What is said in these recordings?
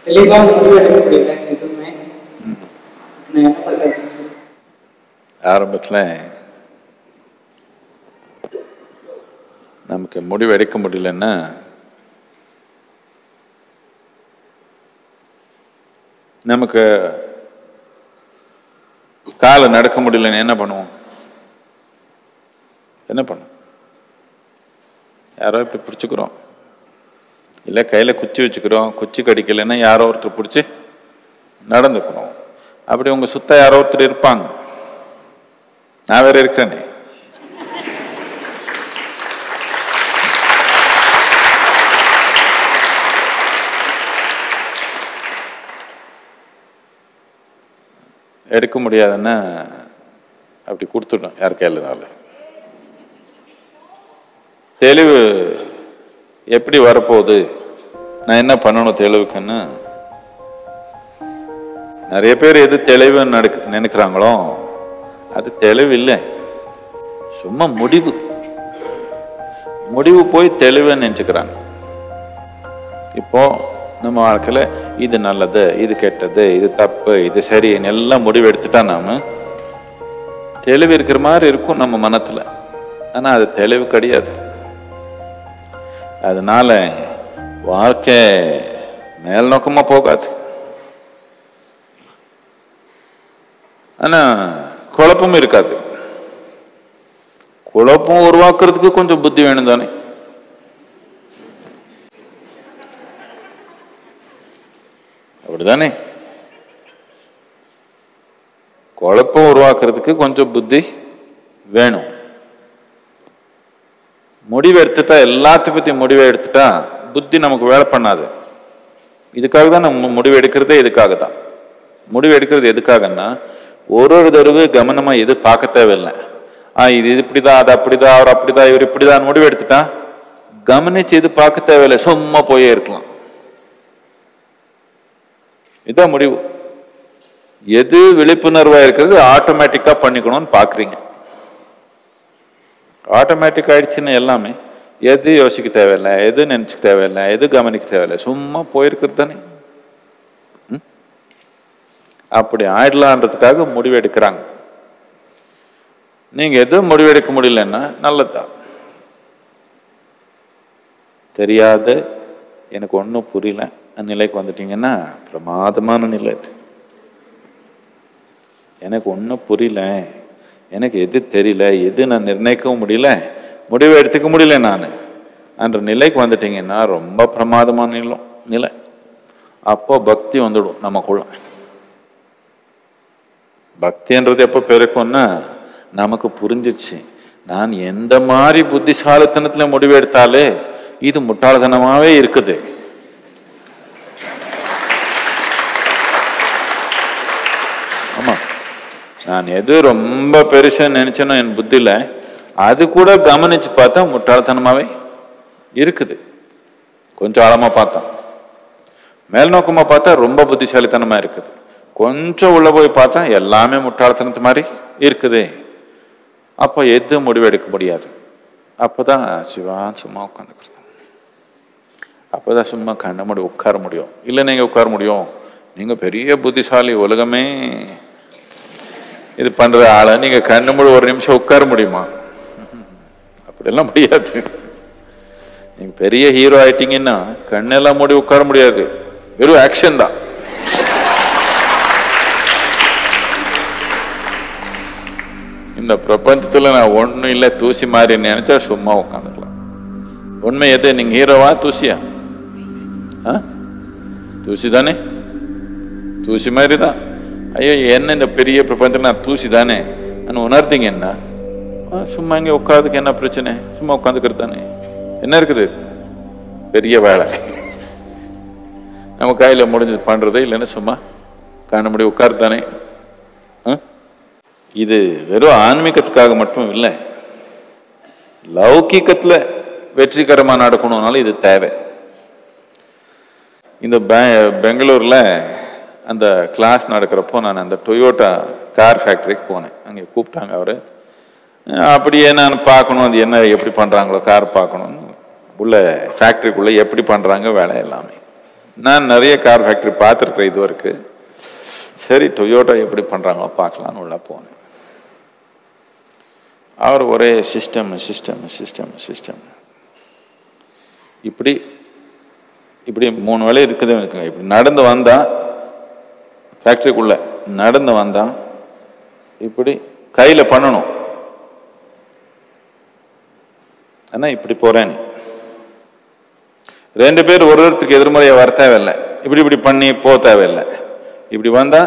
தெளிவா முடிவு எடுக்க முடியல எதுவுமே நான் என்ன பண்றது ஆரம்பத்தில் நமக்கு முடிவு எடுக்க முடியலன்னா நமக்கு காலை நடக்க முடியலன்னு என்ன பண்ணுவோம் என்ன பண்ணும் யாரோ இப்படி பிடிச்சிக்கிறோம் இல்லை கையில் குச்சி வச்சுக்கிறோம் குச்சி கடிக்கலைன்னா யாரோ ஒருத்தர் பிடிச்சி நடந்துக்கிறோம் அப்படி உங்க சுத்த யாரோ ஒருத்தர் இருப்பாங்க நான் வேற இருக்கிறேனே எடுக்க முடியாதுன்னா அப்படி கொடுத்துட்டோம் யார் கையிலனால தெளிவு எப்படி வரப்போகுது நான் என்ன பண்ணணும் தெளிவுக்குன்னு நிறைய பேர் எது தெளிவுன்னு நடக்க நினைக்கிறாங்களோ அது தெளிவு இல்லை சும்மா முடிவு முடிவு போய் தெளிவுன்னு நினச்சிக்கிறாங்க இப்போ நம்ம வாழ்க்கையில் இது நல்லது இது கெட்டது இது தப்பு இது சரின்னு எல்லாம் முடிவு எடுத்துட்டா நாம தெளிவு இருக்கிற மாதிரி இருக்கும் நம்ம மனத்துல ஆனா அது தெளிவு கிடையாது அதனால வாழ்க்கை மேல் நோக்கமா போகாது ஆனா குழப்பமும் இருக்காது குழப்பம் உருவாக்குறதுக்கு கொஞ்சம் புத்தி வேணும் தானே அப்படிதானே குழப்பம் உருவாக்குறதுக்கு கொஞ்சம் புத்தி வேணும் முடிவு எடுத்துட்டா எல்லாத்த பத்தி முடிவை எடுத்துட்டா புத்தி நமக்கு வேலை பண்ணாது இதுக்காக தான் நம்ம முடிவு எடுக்கிறதே இதுக்காக தான் முடிவு எடுக்கிறது எதுக்காகன்னா ஒரு ஒரு தடவை கவனமா எது பார்க்க தேவையில்லை ஆ இது இது இப்படிதான் அது அப்படிதான் அவர் அப்படிதான் இவர் இப்படிதான் முடிவு எடுத்துட்டா கவனிச்சு எது பார்க்க தேவையில்லை சும்மா போயே இருக்கலாம் இதான் முடிவு எது விழிப்புணர்வா இருக்கிறது ஆட்டோமேட்டிக்கா பண்ணிக்கணும்னு பாக்குறீங்க ஆட்டோமேட்டிக் ஆயிடுச்சுன்னு எல்லாமே எது யோசிக்க தேவையில்லை எது நினைச்சுக்க தேவையில்லை எது கவனிக்க தேவையில்லை சும்மா போயிருக்கிறது தானே ம்? அப்படி ஆயிடலான்றதுக்காக முடிவு எடுக்கிறாங்க நீங்க எது முடிவு எடுக்க முடியலன்னா நல்லதுதான் தெரியாத எனக்கு ஒன்றும் புரியல அந்த நிலைக்கு வந்துட்டீங்கன்னா பிரமாதமான நிலை இது எனக்கு ஒன்றும் புரியல எனக்கு எது தெரியல எது நான் நிர்ணயிக்கவும் முடியல முடிவு எடுத்துக்க முடியல நான் அந்த நிலைக்கு வந்துட்டீங்கன்னா ரொம்ப பிரமாதமான நிலம் நிலை அப்போ பக்தி வந்துடும் நமக்குள்ள பக்தின்றது எப்போ பெருக்கும்னா நமக்கு புரிஞ்சிருச்சு நான் எந்த மாதிரி புத்திசாலித்தனத்துல முடிவு எடுத்தாலே இது முட்டாள்தனமாவே இருக்குது ஆமா நான் எது ரொம்ப பெருசா நினைச்சேனோ என் புத்தியில அது கூட கவனிச்சு பார்த்தா முட்டாள்தனமாவே இருக்குது கொஞ்சம் ஆழமா பார்த்தோம் மேல் நோக்கமா பார்த்தா ரொம்ப புத்திசாலித்தனமா இருக்குது கொஞ்சம் உள்ள போய் பார்த்தா எல்லாமே முட்டாள்தனத்து மாதிரி இருக்குது அப்போ எது முடிவு எடுக்க முடியாது அப்போதான் சிவா சும்மா உட்காந்துக்கிறது அப்போதான் சும்மா கண்ண மூடி உட்கார முடியும் இல்லை நீங்க உட்கார முடியும் நீங்க பெரிய புத்திசாலி உலகமே இது பண்ற ஆளை நீங்க கண்ணு மூடி ஒரு நிமிஷம் உட்கார முடியுமா அப்படியெல்லாம் முடியாது நீங்க பெரிய ஹீரோ ஆயிட்டீங்கன்னா கண்ணெல்லாம் மூடி உட்கார முடியாது வெறும் ஆக்ஷன் தான் இந்த பிரபஞ்சத்துல நான் ஒண்ணும் இல்லை தூசி மாதிரி நினைச்சா சும்மா உட்காந்துக்கலாம் உண்மை எது நீங்க ஹீரோவா தூசியா ஆ? தூசி தானே தூசி மாதிரி தான் ஐயோ என்ன இந்த பெரிய பிரபஞ்சம் நான் தூசி தானே நான் உணர்ந்தீங்க என்ன ஆ, சும்மா இங்கே உட்காந்துக்கு என்ன பிரச்சனை சும்மா உட்காந்துக்கிறது தானே என்ன இருக்குது பெரிய வேலை நம்ம கையில் முடிஞ்சது பண்றது இல்லைன்னா சும்மா கண்ண முடி உட்காரு தானே ஆ? இது வெறும் ஆன்மீகத்துக்காக மட்டும் இல்லை லௌகிக்கத்துல வெற்றிகரமா நடக்கணும்னாலும் இது தேவை இந்த பெ- பெங்களூர்ல அந்த கிளாஸ் நடக்கிறப்போ நான் அந்த டொயோட்டா கார் ஃபேக்டரிக்கு போனேன் அங்கே கூப்பிட்டாங்க அவரு அஹ் அப்படியே நான் பார்க்கணும் அது என்ன எப்படி பண்றாங்களோ கார் பார்க்கணும்னு உள்ள ஃபேக்டரிக்குள்ள எப்படி பண்றாங்க வேலை எல்லாமே நான் நிறைய கார் ஃபேக்டரி பார்த்துருக்குறேன் இது வரைக்கும் சரி டொயோட்டா எப்படி பண்ணுறாங்களோ பார்க்கலான்னு உள்ள போனேன் அவர் ஒரே சிஸ்டம் சிஸ்டம் சிஸ்டம் சிஸ்டம் இப்படி இப்படி மூணு வேலை இருக்குது இருக்குங்க இப்படி நடந்து வந்தான் ஃபேக்ட்ரிக்குள்ள நடந்து வந்தான் இப்படி கையில் பண்ணணும் ஆனால் இப்படி போறேன் ரெண்டு பேர் ஒரு ஒருத்தருக்கு எதிர்மறையா வர தேவையில்லை இப்படி இப்படி பண்ணி போக தேவையில்லை இப்படி வந்தா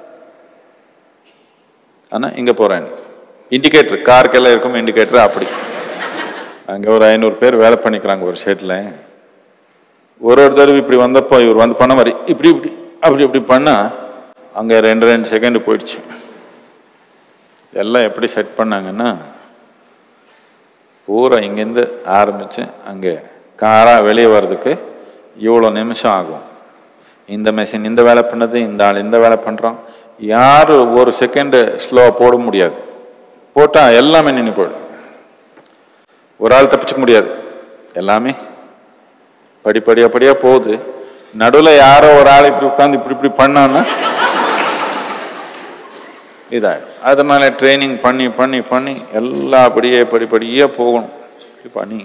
ஆனா இங்க போறேன் இண்டிகேட்டர் காருக்கெல்லாம் இருக்கும் இண்டிகேட்டர் அப்படி அங்க ஒரு ஐநூறு பேர் வேலை பண்ணிக்கிறாங்க ஒரு ஷெட்ல ஒரு ஒரு தடவை இப்படி வந்தப்போ இவர் வந்து பண்ண மாதிரி இப்படி இப்படி அப்படி இப்படி பண்ணா அங்க ரெண்டு ரெண்டு செகண்ட் போயிடுச்சு எல்லாம் எப்படி செட் பண்ணாங்கன்னா பூரா இங்கேருந்து ஆரம்பிச்சு அங்கே காராக வெளியே வர்றதுக்கு இவ்வளோ நிமிஷம் ஆகும் இந்த மெஷின் இந்த வேலை பண்ணது இந்த ஆள் இந்த வேலை பண்ணுறான் யார் ஒரு செகண்டு ஸ்லோவாக போட முடியாது போட்டால் எல்லாமே நின்று போயிடும் ஒரு ஆள் தப்பிச்சுக்க முடியாது எல்லாமே படிப்படியாக படியாக போகுது நடுவில் யாரோ ஒரு ஆள் இப்படி உட்காந்து இப்படி இப்படி பண்ணான்னா இதாகிடும் அதனால ட்ரைனிங் பண்ணி பண்ணி பண்ணி எல்லா படியே படிப்படியே போகணும் இப்படி பண்ணி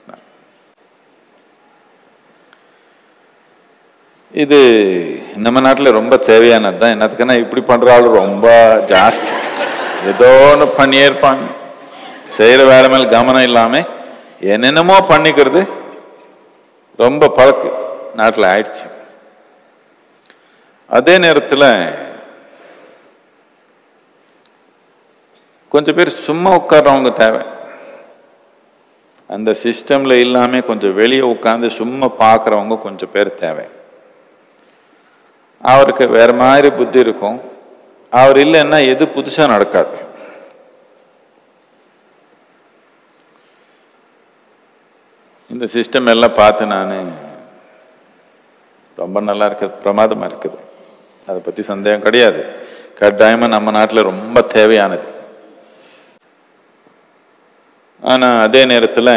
இது நம்ம நாட்டில் ரொம்ப தேவையானது தான் என்னத்துக்குன்னா இப்படி பண்ற ஆள் ரொம்ப ஜாஸ்தி ஏதோ ஒன்று பண்ணியே இருப்பாங்க செய்கிற வேலை மேல கவனம் இல்லாமல் என்னென்னமோ பண்ணிக்கிறது ரொம்ப பழக்கு நாட்டில் ஆயிடுச்சு அதே நேரத்தில் கொஞ்சம் பேர் சும்மா உட்கார்றவங்க தேவை அந்த சிஸ்டம்ல இல்லாம கொஞ்சம் வெளியே உட்காந்து சும்மா பார்க்குறவங்க கொஞ்சம் பேர் தேவை அவருக்கு வேற மாதிரி புத்தி இருக்கும் அவர் இல்லைன்னா எது புதுசா நடக்காது இந்த சிஸ்டம் எல்லாம் பார்த்து நான் ரொம்ப நல்லா இருக்குது பிரமாதமா இருக்குது அதை பத்தி சந்தேகம் கிடையாது கட்டாயமா நம்ம நாட்டில் ரொம்ப தேவையானது ஆனா அதே நேரத்தில்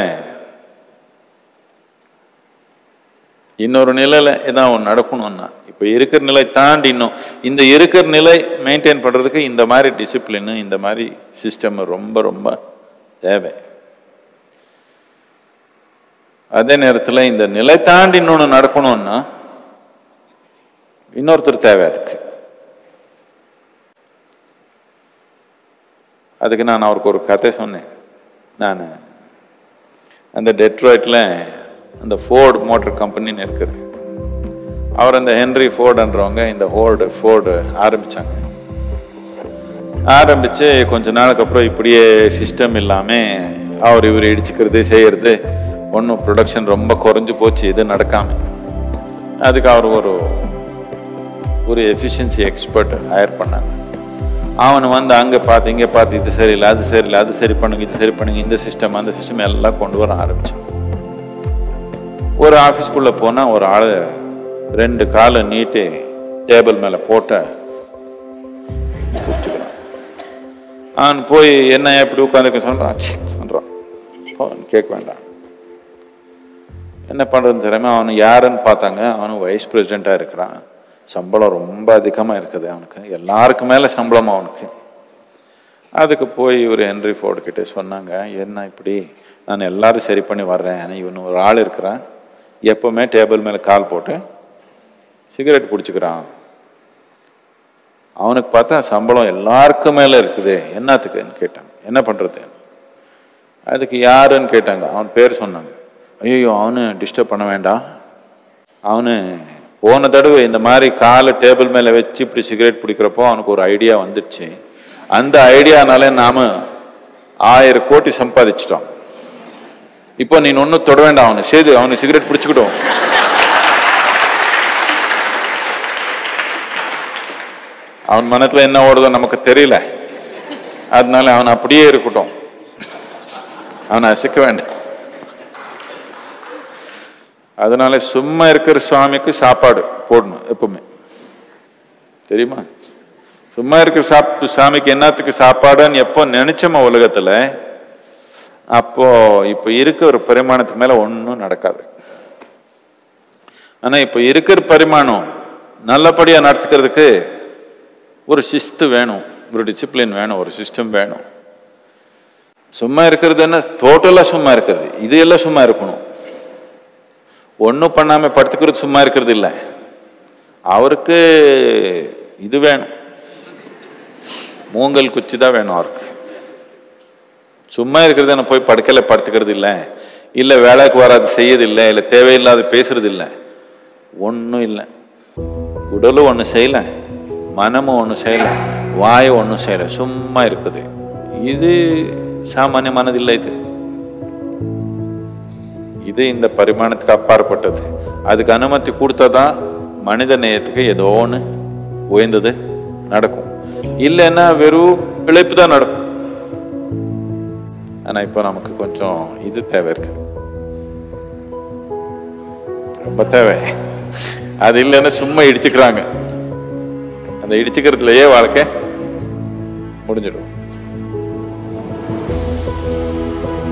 இன்னொரு நிலையில ஏதாவது ஒன்று நடக்கணும்னா இப்போ இருக்கிற நிலை தாண்டி இன்னும் இந்த இருக்கிற நிலை மெயின்டைன் பண்றதுக்கு இந்த மாதிரி டிசிப்ளின் இந்த மாதிரி சிஸ்டம் ரொம்ப ரொம்ப தேவை அதே நேரத்தில் இந்த நிலை தாண்டி இன்னொன்று நடக்கணும்னா இன்னொருத்தர் தேவை அதுக்கு அதுக்கு நான் அவருக்கு ஒரு கதை சொன்னேன் நான் அந்த டெட்ராய்டில் அந்த ஃபோர்டு மோட்டர் கம்பெனின்னு இருக்குது அவர் அந்த ஹென்ரி ஃபோர்டுன்றவங்க இந்த ஹோர்டு ஃபோர்டு ஆரம்பிச்சாங்க ஆரம்பிச்சு கொஞ்ச நாளுக்கு அப்புறம் இப்படியே சிஸ்டம் இல்லாமல் அவர் இவர் இடிச்சுக்கிறது செய்யறது ஒன்றும் ப்ரொடக்ஷன் ரொம்ப குறைஞ்சு போச்சு இது நடக்காம அதுக்கு அவர் ஒரு ஒரு எஃபிஷியன்சி எக்ஸ்பர்ட் ஹையர் பண்ணாங்க அவன் வந்து அங்கே பார்த்து இங்கே பார்த்து இது சரியில்லை அது சரியில்லை அது சரி பண்ணுங்க இது சரி பண்ணுங்க இந்த சிஸ்டம் அந்த சிஸ்டம் எல்லாம் கொண்டு வர ஆரம்பிச்சான் ஒரு ஆஃபீஸ்க்குள்ளே போனால் ஒரு ஆள் ரெண்டு காலை நீட்டி டேபிள் மேலே போட்ட பிடிச்சிக்கிறான் அவன் போய் என்ன எப்படி உட்காந்துக்க சொல்கிறான் சொல்கிறான் போ கேட்க வேண்டாம் என்ன பண்ணுறதுன்னு தெரியாம அவனு யாருன்னு பார்த்தாங்க அவனு வைஸ் பிரசிடெண்ட்டாக இருக்கிறான் சம்பளம் ரொம்ப அதிகமாக இருக்குது அவனுக்கு எல்லாருக்கு மேலே சம்பளம் அவனுக்கு அதுக்கு போய் இவர் ஹென்ரி ஃபோர்டு கிட்டே சொன்னாங்க என்ன இப்படி நான் எல்லாரும் சரி பண்ணி வர்றேன் ஆனால் இவன் ஒரு ஆள் இருக்கிறான் எப்பவுமே டேபிள் மேலே கால் போட்டு சிகரெட் பிடிச்சிக்கிறான் அவனுக்கு பார்த்தா சம்பளம் எல்லாருக்கும் மேலே இருக்குது என்னத்துக்குன்னு கேட்டாங்க என்ன பண்ணுறது அதுக்கு யாருன்னு கேட்டாங்க அவன் பேர் சொன்னாங்க ஐயோ அவனு டிஸ்டர்ப் பண்ண வேண்டாம் அவனு போன தடவை இந்த மாதிரி காலை டேபிள் மேலே வச்சு இப்படி சிகரெட் பிடிக்கிறப்போ அவனுக்கு ஒரு ஐடியா வந்துடுச்சு அந்த ஐடியானால நாம ஆயிரம் கோடி சம்பாதிச்சிட்டோம் இப்போ நீ ஒன்றும் தொட வேண்டாம் அவனு சேது அவனு சிகரெட் பிடிச்சுக்கிட்டோம் அவன் மனத்துல என்ன ஓடுதோ நமக்கு தெரியல அதனால அவன் அப்படியே இருக்கட்டும் அவனை அசைக்க வேண்டாம் அதனால சும்மா இருக்கிற சுவாமிக்கு சாப்பாடு போடணும் எப்பவுமே தெரியுமா சும்மா இருக்கிற சாப் சாமிக்கு என்னத்துக்கு சாப்பாடுன்னு எப்போ நினைச்சோமா உலகத்துல அப்போ இப்போ இருக்க ஒரு பரிமாணத்துக்கு மேல ஒன்றும் நடக்காது ஆனா இப்போ இருக்கிற பரிமாணம் நல்லபடியா நடத்துக்கிறதுக்கு ஒரு சிஸ்து வேணும் ஒரு டிசிப்ளின் வேணும் ஒரு சிஸ்டம் வேணும் சும்மா இருக்கிறது என்ன டோட்டலாக சும்மா இருக்கிறது இது எல்லாம் சும்மா இருக்கணும் ஒன்றும் பண்ணாம படுத்துக்கிறது சும்மா இருக்கிறது இல்லை அவருக்கு இது வேணும் மூங்கல் குச்சி தான் வேணும் அவருக்கு சும்மா இருக்கிறது என்ன போய் படுக்கல படுத்துக்கிறது இல்லை இல்லை வேலைக்கு வராது செய்யறது இல்லை இல்லை தேவையில்லாத பேசுறது இல்லை ஒன்றும் இல்லை உடலும் ஒன்றும் செய்யல மனமும் ஒன்றும் செய்யல வாயும் ஒன்றும் செய்யல சும்மா இருக்குது இது சாமானிய மனதில்லை இது இது இந்த பரிமாணத்துக்கு அப்பாற்பட்டது அதுக்கு அனுமதி கொடுத்தாதான் மனித நேயத்துக்கு ஏதோ ஒன்று உயர்ந்தது நடக்கும் இல்லைன்னா வெறும் பிழைப்பு தான் நடக்கும் ஆனா இப்போ நமக்கு கொஞ்சம் இது தேவை இருக்கு ரொம்ப தேவை அது இல்லைன்னா சும்மா இடிச்சுக்கிறாங்க அந்த இடிச்சுக்கிறதுலயே வாழ்க்கை முடிஞ்சிடும்